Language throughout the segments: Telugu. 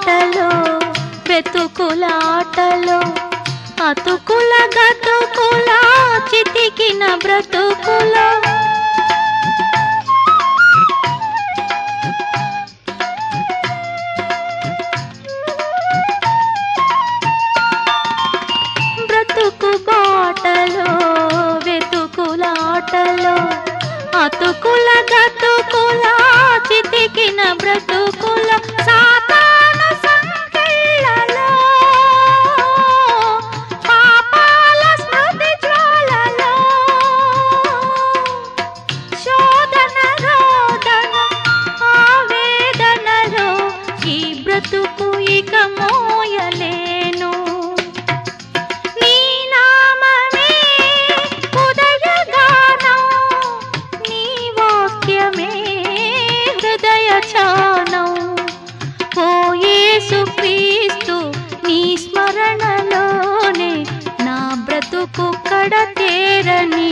బాటలో వెతుకులాటలో అతుకుల గతుకుల చితికిన బ్రతుకుల బ్రతుకు బాటలో వెతుకులాటలో అతుకుల గతుకుల చితికిన బ్రతుకుల సాతాను సంకెళ్ళలో పాపాల స్మృతి జ్వాలలో శోధన రోదన ఆవేదనలో ఈ బ్రతుకు ఇక మోయలేను నీ నామమే ఉదయగానం నీ వాక్యమే హృదయ చానం ఓ యేసు క్రీస్తు నీ స్మరణలోనే నా బ్రతుకు కడతేరని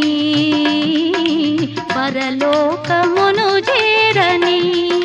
పరలోకమును చేరని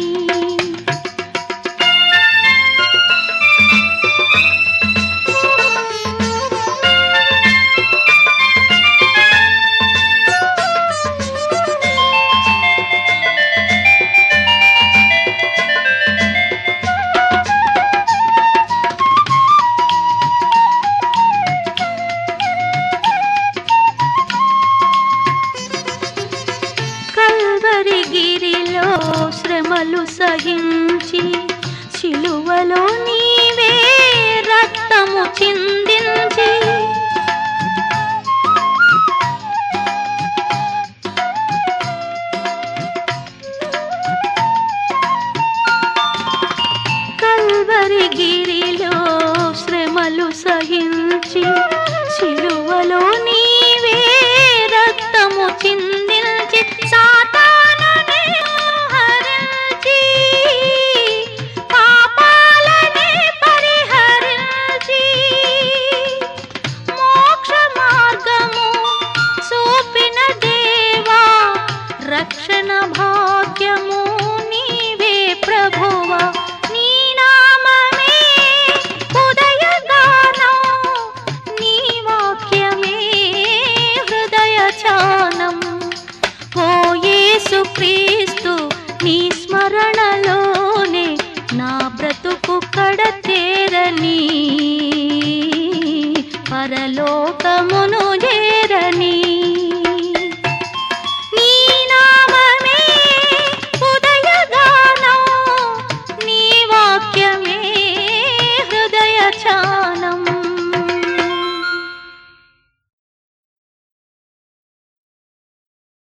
కల్వరి గిరిలో శ్రమలు సహించి శిలువలో నీవే రక్తము చిందించి కల్వరి గిరిలో శ్రమలు సహించి శిలువలో నీవే రక్తము చిందించి సాతానుని హరించి పాపాలనే పరిహరించి మోక్ష మార్గము చూపిన దేవా రక్షణ భాగ్యము నీవే ప్రభువా నీ నామమే ఉదయగానం నీ వాక్యమే హృదయ చానం ఓ యేసు క్రీస్తు నీ స్మరణలోనే నా బ్రతుకు కడతేరని పరలో